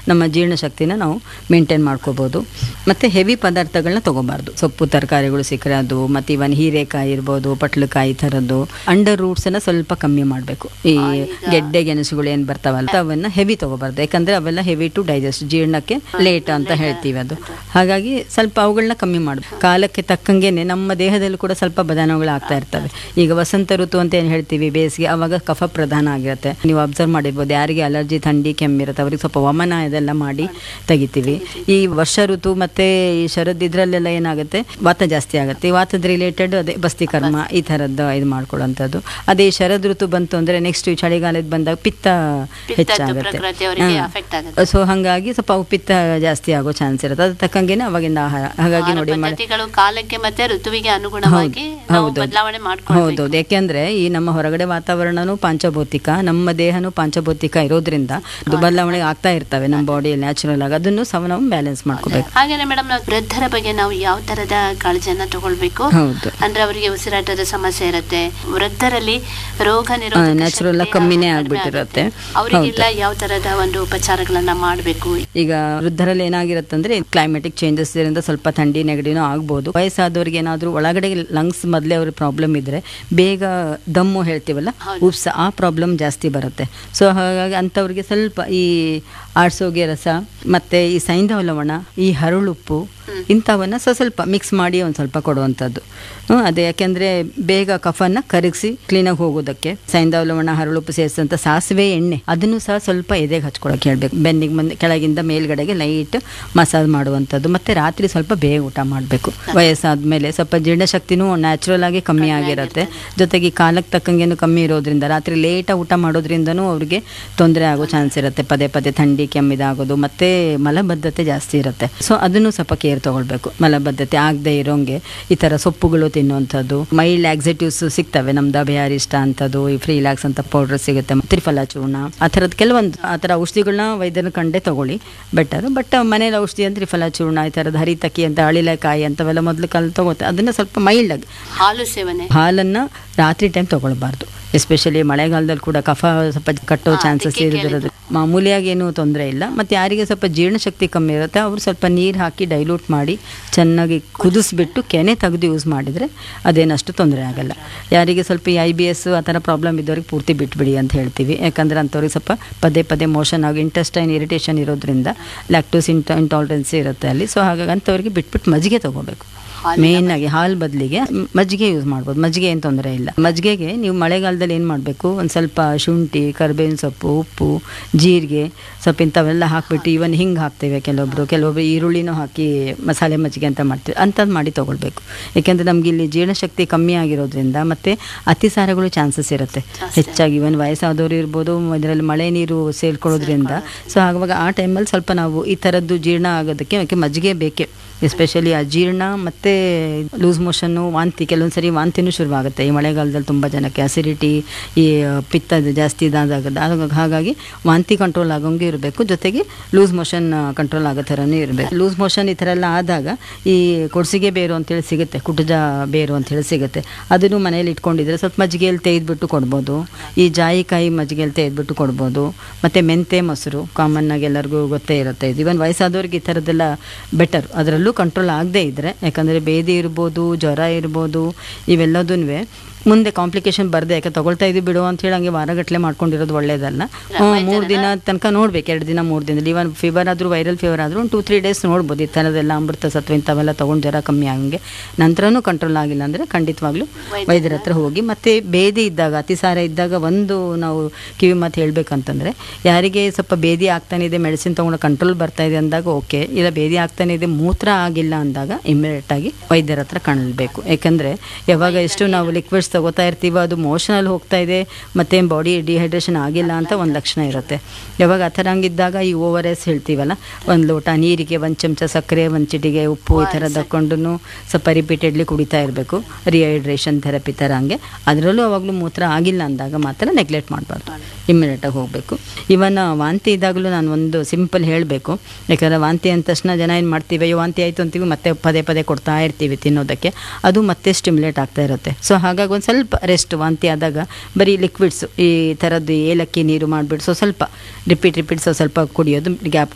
ನಮ್ಮ ಜೀರ್ಣಶಕ್ತಿನ ನಾವು ಮೇಂಟೈನ್ ಮಾಡ್ಕೋಬೋದು ಮತ್ತು ಹೆವಿ ಪದಾರ್ಥಗಳನ್ನ ತೊಗೋಬಾರ್ದು ಸೊಪ್ಪು ತರಕಾರಿಗಳು ಸಿಕ್ಕರೆ ಅದು ಮತ್ತು ಇವನ್ ಹೀರೆಕಾಯಿ ಇರ್ಬೋದು ಪಟ್ಲಕಾಯಿ ಥರದ್ದು ಅಂಡರ್ ರೂಟ್ಸನ್ನು ಸ್ವಲ್ಪ ಕಮ್ಮಿ ಮಾಡಬೇಕು ಈ ಗೆಡ್ಡೆ ಗೆಣಸುಗಳು ಏನು ಬರ್ತಾವಲ್ಲ ಅವನ್ನ ಹೆವಿ ತೊಗೋಬಾರ್ದು ಯಾಕಂದರೆ ಅವೆಲ್ಲ ಹೆವಿ ಟು ಡೈಜೆಸ್ಟ್ ಜೀರ್ಣಕ್ಕೆ ಲೇಟ್ ಅಂತ ಹೇಳ್ತೀವಿ ಅದು ಹಾಗಾಗಿ ಸ್ವಲ್ಪ ಅವುಗಳನ್ನ ಕಮ್ಮಿ ಮಾಡಬೇಕು ಕಾಲಕ್ಕೆ ತಕ್ಕಂಗೆನೆ ನಮ್ಮ ದೇಹದಲ್ಲಿ ಕೂಡ ಸ್ವಲ್ಪ ಬದಲಾವಣೆಗಳು ಆಗ್ತಾ ಇರ್ತವೆ ಈಗ ವಸಂತ ಋತು ಅಂತ ಏನು ಹೇಳ್ತೀವಿ ಬೇಸಿಗೆ ಅವಾಗ ಕಫ ಪ್ರಧಾನ ಆಗಿರುತ್ತೆ ನೀವು ಅಬ್ಸರ್ವ್ ಮಾಡಿರ್ಬೋದು ಯಾರಿಗೆ ಅಲರ್ಜಿ ಥಂಡಿ ಕೆಮ್ಮಿರುತ್ತೆ ಅವ್ರಿಗೆ ಸ್ವಲ್ಪ ವಮನ ಇದೆಲ್ಲ ಮಾಡಿ ತೆಗಿತೀವಿ ಈ ವರ್ಷ ಋತು ಮತ್ತೆ ಈ ಶರದ್ ಇದ್ರಲ್ಲೆಲ್ಲ ಏನಾಗುತ್ತೆ ವಾತ ಜಾಸ್ತಿ ಆಗುತ್ತೆ ಈ ವಾತದ ರಿಲೇಟೆಡ್ ಅದೇ ಬಸ್ತಿ ಕರ್ಮ ಈ ಥರದ್ದು ಇದು ಮಾಡ್ಕೊಳ್ಳೋಂಥದ್ದು ಅದೇ ಈ ಶರದ್ ಋತು ಬಂತು ಅಂದರೆ ನೆಕ್ಸ್ಟ್ ಈ ಚಳಿಗಾಲದ ಬಂದಾಗ ಪಿತ್ತ ಹೆಚ್ಚಾಗುತ್ತೆ ಪ್ರಕೃತಿ ಅವರಿಗೆ affect ಆಗುತ್ತೆ. ಸೊ ಹಾಗಾಗಿ ಸ್ವಲ್ಪ ಅವು ಪಿತ್ತ ಜಾಸ್ತಿ ಆಗೋ ಚಾನ್ಸ್ ಇರುತ್ತೆ ಅದ್ರ ತಕ್ಕಂಗೆನೆ ಅವಾಗಿಂದ ಆಹಾರ ಹಾಗಾಗಿ ಆಹಾರ ನೋಡಿ ಮಾಡಿ ಪದ್ಧತಿಗಳು ಕಾಲಕ್ಕೆ ಮತ್ತೆ ಋತುವಿಗೆ ಅನುಗುಣವಾಗಿ ನಾವು ಹೌದು. ಬದಲಾವಣೆ ಮಾಡ್ಕೊಳ್ಬೇಕು ಹೌದೌದು ಯಾಕೆಂದ್ರೆ ಈ ನಮ್ಮ ಹೊರಗಡೆ ವಾತಾವರಣನೂ ಪಾಂಚಭೌತಿಕ ನಮ್ಮ ದೇಹನೂ ಪಾಂಚಭೌತಿಕ ಇರೋದ್ರಿಂದ ಅದು ಬದಲಾವಣೆ ಆಗ್ತಾ ಇರ್ತವೆ ನಮ್ಮ ಬಾಡಿಯಲ್ಲಿ ನ್ಯಾಚುರಲ್ ಆಗಿ ಅದನ್ನು ಸಹ ನಾವು ಬ್ಯಾಲೆನ್ಸ್ ಮಾಡ್ಕೋಬೇಕು ಹಾಗೇನೆ ಮೇಡಮ್ ನಾವು ವೃದ್ಧರ ಬಗ್ಗೆ ನಾವು ಯಾವ ತರದ ಕಾಳಜಿಯನ್ನ ತಗೊಳ್ಬೇಕು ಹೌದು ಅಂದ್ರೆ ಅವರಿಗೆ ಉಸಿರಾಟದ ಸಮಸ್ಯೆ ಇರುತ್ತೆ ವೃದ್ಧರಲ್ಲಿ ರೋಗ ನಿರೋಧಕ ನ್ಯಾಚುರಲ್ ಶಕ್ತಿ ಕಮ್ಮಿನೇ ಕಡಿಮೆ ಆಗ್ಬಿಟ್ಟಿರುತ್ತೆ ಆಗುತ್ತೆ. ಅವರಿಗೆಲ್ಲ ಯಾವ ತರದ ಒಂದು ಉಪಚಾರಗಳನ್ನ ಮಾಡಬೇಕು ಈಗ ವೃದ್ಧರಲ್ಲಿ ಏನಾಗಿರುತ್ತೆ ಅಂದ್ರೆ ಕ್ಲೈಮೆಟಿಕ್ ಚೇಂಜಸ್ ಇದರಿಂದ ಸ್ವಲ್ಪ ಥಂಡಿ ನೆಗಡಿನೂ ಆಗ್ಬೋದು ವಯಸ್ಸಾದವ್ರಿಗೆ ಏನಾದರೂ ಒಳಗಡೆ ಲಂಗ್ಸ್ ಮೊದಲೇ ಅವ್ರ ಪ್ರಾಬ್ಲಮ್ ಇದ್ರೆ ಬೇಗ ದಮ್ಮು ಹೇಳ್ತೀವಲ್ಲ ಉಪ್ಸ ಆ ಪ್ರಾಬ್ಲಮ್ ಜಾಸ್ತಿ ಬರುತ್ತೆ ಸೊ ಹಾಗಾಗಿ ಅಂಥವ್ರಿಗೆ ಸ್ವಲ್ಪ ಈ ಆಡ್ಸೋಗೆ ರಸ ಮತ್ತೆ ಈ ಸೈಂಧವ ಲವಣ ಈ ಹರಳುಪ್ಪು ಇಂಥವನ್ನ ಸ್ವಲ್ಪ ಸ್ವಲ್ಪ ಮಿಕ್ಸ್ ಮಾಡಿ ಒಂದು ಸ್ವಲ್ಪ ಕೊಡುವಂಥದ್ದು ಹ್ಮ್, ಅದೇ ಯಾಕೆಂದರೆ ಬೇಗ ಕಫನ ಕರಗಿಸಿ ಕ್ಲೀನಾಗಿ ಹೋಗೋದಕ್ಕೆ ಸೈಂಧವ ಲವಣ ಹರಳುಪ್ಪು ಸೇರಿಸಿದಂಥ ಸಾಸಿವೆ ಎಣ್ಣೆ ಅದನ್ನು ಸಹ ಸ್ವಲ್ಪ ಎದೆಗೆ ಹಚ್ಕೊಳಕ್ಕೆ ಹೇಳ್ಬೇಕು ಬೆನ್ನಿಗೆ ಮುಂದೆ ಕೆಳಗಿಂದ ಮೇಲ್ಗಡೆಗೆ ಲೈಟ್ ಮಸಾಜ್ ಮಾಡುವಂಥದ್ದು ಮತ್ತು ರಾತ್ರಿ ಸ್ವಲ್ಪ ಬೇಗ ಊಟ ಮಾಡಬೇಕು ವಯಸ್ಸಾದ್ಮೇಲೆ ಸ್ವಲ್ಪ ಜೀರ್ಣಶಕ್ತಿನೂ ನ್ಯಾಚುರಲ್ ಆಗಿ ಕಮ್ಮಿ ಆಗಿರುತ್ತೆ ಜೊತೆಗೆ ಈ ಕಾಲಕ್ಕೆ ತಕ್ಕಂಗೆನು ಕಮ್ಮಿ ಇರೋದ್ರಿಂದ ರಾತ್ರಿ ಲೇಟಾಗಿ ಊಟ ಮಾಡೋದ್ರಿಂದನೂ ಅವ್ರಿಗೆ ತೊಂದರೆ ಆಗೋ ಚಾನ್ಸ್ ಇರುತ್ತೆ ಪದೇ ಪದೇ ಥಂಡಿ ಕೆಮ್ಮಿದಾಗೋದು ಮತ್ತು ಮಲಬದ್ಧತೆ ಜಾಸ್ತಿ ಇರುತ್ತೆ ಸೊ ಅದನ್ನು ಸ್ವಲ್ಪ ಕೇರ್ ತಗೊಳ್ಬೇಕು ಮಲಬದ್ಧತೆ ಆಗದೆ ಇರೋಂಗೆ ಈ ಥರ ಸೊಪ್ಪುಗಳು ತಿನ್ನುವಂಥದ್ದು ಮೈಲ್ಡ್ ಆಕ್ಸಿಟಿವ್ಸ್ ಸಿಗ್ತವೆ ನಮ್ದು ಅಭಯಾರಿಷ್ಟ ಅಂಥದ್ದು ಈ ಫ್ರೀಲಾಕ್ಸ್ ಅಂತ ಪೌಡರ್ ಸಿಗುತ್ತೆ ತ್ರಿಫಲ ಚೂರ್ಣ ಆ ಥರದ್ದು ಕೆಲವೊಂದು ಆ ಥರ ಔಷಧಿಗಳನ್ನ ವೈದ್ಯರ ಕಂಡೇ ತಗೊಳ್ಳಿ ಬೆಟರ್ ಬಟ್ ಮನೇಲಿ ಔಷಧಿ ಅಂದ್ರೆ ತ್ರಿಫಲ ಚೂರ್ಣ ಈ ಥರದ್ದು ಹರಿತಕ್ಕಿ ಅಂತ ಅಳಿಲೆಕಾಯಿ ಅಂತವೆಲ್ಲ ಮೊದಲು ಕಾಲ ತಗೋತೆ ಅದನ್ನು ಸ್ವಲ್ಪ ಮೈಲ್ಡ್ ಆಗಿ ಹಾಲು ಸೇವನೆ ಹಾಲನ್ನು ರಾತ್ರಿ ಟೈಮ್ ತಗೊಳ್ಬಾರ್ದು ಎಸ್ಪೆಷಲಿ ಮಳೆಗಾಲದಲ್ಲಿ ಕೂಡ ಕಫ ಸ್ವಲ್ಪ ಕಟ್ಟೋ ಹಾ, ಚಾನ್ಸಸ್ ಅದಕ್ಕೆ ಇರೋದ್ರಿಂದ ಮಾಮೂಲಿಯಾಗಿ ಏನೂ ತೊಂದರೆ ಇಲ್ಲ ಮತ್ತು ಯಾರಿಗೆ ಸ್ವಲ್ಪ ಜೀರ್ಣಶಕ್ತಿ ಕಮ್ಮಿ ಇರುತ್ತೆ ಅವರು ಸ್ವಲ್ಪ ನೀರು ಹಾಕಿ ಡೈಲ್ಯೂಟ್ ಮಾಡಿ ಚೆನ್ನಾಗಿ ಕುದಿಸ್ಬಿಟ್ಟು ಕೆನೆ ತೆಗೆದು ಯೂಸ್ ಮಾಡಿದರೆ ಅದೇನಷ್ಟು ತೊಂದರೆ ಆಗಲ್ಲ ಯಾರಿಗೆ ಸ್ವಲ್ಪ ಈ ಐ ಬಿ ಎಸ್ ಆ ಥರ ಪ್ರಾಬ್ಲಮ್ ಇದ್ದವ್ರಿಗೆ ಪೂರ್ತಿ ಬಿಟ್ಬಿಡಿ ಅಂತ ಹೇಳ್ತೀವಿ ಯಾಕಂದರೆ ಅಂಥವ್ರಿಗೆ ಸ್ವಲ್ಪ ಪದೇ ಪದೇ ಮೋಷನ್ ಆಗಿ ಇಂಟೆಸ್ಟೈನ್ ಇರಿಟೇಷನ್ ಇರೋದ್ರಿಂದ ಲ್ಯಾಕ್ಟೋಸ್ ಇಂಟ ಇಂಟಾಲರೆನ್ಸಿ ಇರುತ್ತೆ ಅಲ್ಲಿ ಸೊ ಹಾಗಾಗಿ ಅಂಥವ್ರಿಗೆ ಬಿಟ್ಬಿಟ್ಟು ಮಜ್ಜಿಗೆ ತೊಗೋಬೇಕು ಹಾಲಿನ ಮೇನ್ ಆಗಿ ಹಾಲು ಬದಲಿಗೆ ಮಜ್ಜಿಗೆ ಯೂಸ್ ಮಾಡ್ಬೋದು ಮಜ್ಜಿಗೆ ಏನು ತೊಂದರೆ ಇಲ್ಲ ಮಜ್ಜಿಗೆಗೆ ನೀವು ಮಳೆಗಾಲದಲ್ಲಿ ಏನು ಮಾಡಬೇಕು ಒಂದು ಸ್ವಲ್ಪ ಶುಂಠಿ ಕರಿಬೇವಿನ ಸೊಪ್ಪು ಉಪ್ಪು ಜೀರಿಗೆ ಸ್ವಲ್ಪ ಇಂಥವೆಲ್ಲ ಹಾಕ್ಬಿಟ್ಟು ಇವನ್ ಹಿಂಗೆ ಹಾಕ್ತೇವೆ ಕೆಲವೊಬ್ರು ಕೆಲವೊಬ್ರು ಈರುಳ್ಳಿನೂ ಹಾಕಿ ಮಸಾಲೆ ಮಜ್ಜಿಗೆ ಅಂತ ಮಾಡ್ತೀವಿ ಅಂಥದ್ದು ಮಾಡಿ ತೊಗೊಳ್ಬೇಕು ಯಾಕೆಂದರೆ ನಮ್ಗೆ ಇಲ್ಲಿ ಜೀರ್ಣಶಕ್ತಿ ಕಮ್ಮಿ ಆಗಿರೋದ್ರಿಂದ ಮತ್ತು ಅತಿಸಾರಗಳು ಚಾನ್ಸಸ್ ಇರುತ್ತೆ ಹೆಚ್ಚಾಗಿ ಇವನ್ ವಯಸ್ಸಾದವರು ಇರ್ಬೋದು ಇದರಲ್ಲಿ ಮಳೆ ನೀರು ಸೇರ್ಕೊಳ್ಳೋದ್ರಿಂದ ಸೊ ಆವಾಗ ಆ ಟೈಮಲ್ಲಿ ಸ್ವಲ್ಪ ನಾವು ಈ ಥರದ್ದು ಜೀರ್ಣ ಆಗೋದಕ್ಕೆ ಯಾಕೆ ಮಜ್ಜಿಗೆ ಬೇಕೇ ಎಸ್ಪೆಷಲಿ ಅಜೀರ್ಣ ಮತ್ತು ಲೂಸ್ ಮೋಷನ್ನು ವಾಂತಿ ಕೆಲವೊಂದು ಸರಿ ವಾಂತಿನೂ ಶುರುವಾಗುತ್ತೆ ಈ ಮಳೆಗಾಲದಲ್ಲಿ ತುಂಬ ಜನಕ್ಕೆ ಅಸಿಡಿಟಿ ಈ ಪಿತ್ತ ಜಾಸ್ತಿ ಇದಾದಾಗ ಹಾಗಾಗಿ ವಾಂತಿ ಕಂಟ್ರೋಲ್ ಆಗೋಂಗೆ ಇರಬೇಕು ಜೊತೆಗೆ ಲೂಸ್ ಮೋಷನ್ ಕಂಟ್ರೋಲ್ ಆಗೋ ಥರನೇ ಇರಬೇಕು ಲೂಸ್ ಮೋಷನ್ ಈ ಥರ ಎಲ್ಲ ಆದಾಗ ಈ ಕೊಡ್ಸಿಗೆ ಬೇರು ಅಂತೇಳಿ ಸಿಗುತ್ತೆ ಕುಟುಜ ಬೇರು ಅಂತೇಳಿ ಸಿಗುತ್ತೆ ಅದನ್ನು ಮನೇಲಿ ಇಟ್ಕೊಂಡಿದ್ರೆ ಸ್ವಲ್ಪ ಮಜ್ಜಿಗೆಯಲ್ಲಿ ತೆಗೆದ್ಬಿಟ್ಟು ಕೊಡ್ಬೋದು ಈ ಜಾಯಿಕಾಯಿ ಮಜ್ಜಿಗೆಯಲ್ಲಿ ತೆಗೆದ್ಬಿಟ್ಟು ಕೊಡ್ಬೋದು ಮತ್ತು ಮೆಂತೆ ಮೊಸರು ಕಾಮನ್ ಆಗಿ ಎಲ್ಲರಿಗೂ ಗೊತ್ತೇ ಇರುತ್ತೆ ಇದು ಇವನ್ ವಯಸ್ಸಾದವ್ರಿಗೆ ಈ ಥರದ್ದೆಲ್ಲ ಬೆಟರ್ ಅದರಲ್ಲೂ ಕಂಟ್ರೋಲ್ ಆಗದೇ ಇದ್ದರೆ ಯಾಕಂದರೆ ಬೇದಿ ಇರ್ಬೋದು ಜ್ವರ ಇರ್ಬೋದು ಇವೆಲ್ಲದೂ ಮುಂದೆ ಕಾಂಪ್ಲಿಕೇಶನ್ ಬರದೆ ಯಾಕೆ ತಗೊಳ್ತಾ ಇದ್ದೀವಿ ಬಿಡು ಅಂತ ಹೇಳಿ ಹಂಗೆ ವಾರಗಟ್ಟಲೆ ಮಾಡ್ಕೊಂಡಿರೋದು ಒಳ್ಳೇದಲ್ಲ ಮೂರು ದಿನ ತನಕ ನೋಡ್ಬೇಕು ಎರಡು ದಿನ ಮೂರು ದಿನದಲ್ಲಿ ಇವನ್ ಫೀವರ್ ಆದರೂ ವೈರಲ್ ಫೀವರ್ ಆದರೂ ಒಂದು ಟೂ ತ್ರೀ ಡೇಸ್ ನೋಡ್ಬೋದು ಈ ಥರದ್ದೆಲ್ಲ ಅಮೃತ ಸತ್ವ ಇಂಥವೆಲ್ಲ ತೊಗೊಂಡು ಜ್ವರ ಕಮ್ಮಿ ಆಗಂಗೆ ನಂತರನೂ ಕಂಟ್ರೋಲ್ ಆಗಿಲ್ಲ ಅಂದರೆ ಖಂಡಿತವಾಗ್ಲೂ ವೈದ್ಯರ ಹತ್ರ ಹೋಗಿ ಮತ್ತು ಬೇದಿ ಇದ್ದಾಗ ಅತಿಸಾರ ಇದ್ದಾಗ ಒಂದು ನಾವು ಕಿವಿ ಮಾತು ಹೇಳ್ಬೇಕಂತಂದರೆ ಯಾರಿಗೆ ಸ್ವಲ್ಪ ಬೇದಿ ಆಗ್ತಾನೆ ಇದೆ ಮೆಡಿಸಿನ್ ತೊಗೊಂಡು ಕಂಟ್ರೋಲ್ ಬರ್ತಾ ಇದೆ ಅಂದಾಗ ಓಕೆ ಇಲ್ಲ ಬೇದಿ ಆಗ್ತಾನೆ ಇದೆ ಮೂತ್ರ ಆಗಿಲ್ಲ ಅಂದಾಗ ಇಮಿಡಿಯೇಟ್ ಆಗಿ ವೈದ್ಯರ ಹತ್ರ ಕಾಣಬೇಕು ಯಾಕಂದರೆ ಯಾವಾಗ ಎಷ್ಟು ನಾವು ಲಿಕ್ವಿಡ್ಸ್ ತಗೋತಾ ಇರ್ತೀವೋ ಅದು ಮೋಷನಲ್ಲಿ ಹೋಗ್ತಾ ಇದೆ ಮತ್ತು ಬಾಡಿ ಡಿಹೈಡ್ರೇಷನ್ ಆಗಿಲ್ಲ ಅಂತ ಒಂದು ಲಕ್ಷಣ ಇರುತ್ತೆ ಯಾವಾಗ ಆ ಥರ ಹಂಗಿದ್ದಾಗ ಈ ಓವರ್ ಎಸ್ ಹೇಳ್ತೀವಲ್ಲ ಒಂದು ಲೋಟ ನೀರಿಗೆ ಒಂದು ಚಮಚ ಸಕ್ಕರೆ ಒಂದು ಚಿಟಿಗೆ ಉಪ್ಪು ಈ ಥರ ತಗೊಂಡು ಸ್ವಲ್ಪ ರಿಪೀಟೆಡ್ಲಿ ಕುಡಿತಾ ಇರಬೇಕು ರಿಹೈಡ್ರೇಷನ್ ಥೆರಪಿ ಥರ ಹಂಗೆ ಅದರಲ್ಲೂ ಅವಾಗಲೂ ಮೂತ್ರ ಆಗಿಲ್ಲ ಅಂದಾಗ ಮಾತ್ರ ನೆಗ್ಲೆಕ್ಟ್ ಮಾಡಬಾರ್ದು ಇಮ್ಮಿಡಿಯೇಟಾಗಿ ಹೋಗಬೇಕು ಇವನ್ ವಾಂತಿ ಇದ್ದಾಗಲೂ ನಾನು ಒಂದು ಸಿಂಪಲ್ ಹೇಳಬೇಕು ಯಾಕಂದರೆ ವಾಂತಿ ಅಂದ ತಕ್ಷಣ ಜನ ಏನು ಮಾಡ್ತೀವಿ ಅಯ್ಯೋ ವಾಂತಿ ಆಯಿತು ಅಂತೀವಿ ಮತ್ತೆ ಪದೇ ಪದೇ ಕೊಡ್ತಾ ಇರ್ತೀವಿ ತಿನ್ನೋದಕ್ಕೆ ಅದು ಮತ್ತೆ ಸ್ಟಿಮ್ಯುಲೇಟ್ ಆಗ್ತಾ ಇರುತ್ತೆ ಸೊ ಹಾಗಾಗಿ ಒಂದು ಸ್ವಲ್ಪ ರೆಸ್ಟ್ ವಾಂತಿ ಆದಾಗ ಬರೀ ಲಿಕ್ವಿಡ್ಸ್ ಈ ಥರದ್ದು ಏಲಕ್ಕಿ ನೀರು ಮಾಡಿಬಿಟ್ಟು ಸೊ ಸ್ವಲ್ಪ ರಿಪೀಟ್ ರಿಪೀಟ್ ಸೊ ಸ್ವಲ್ಪ ಕುಡಿಯೋದು ಗ್ಯಾಪ್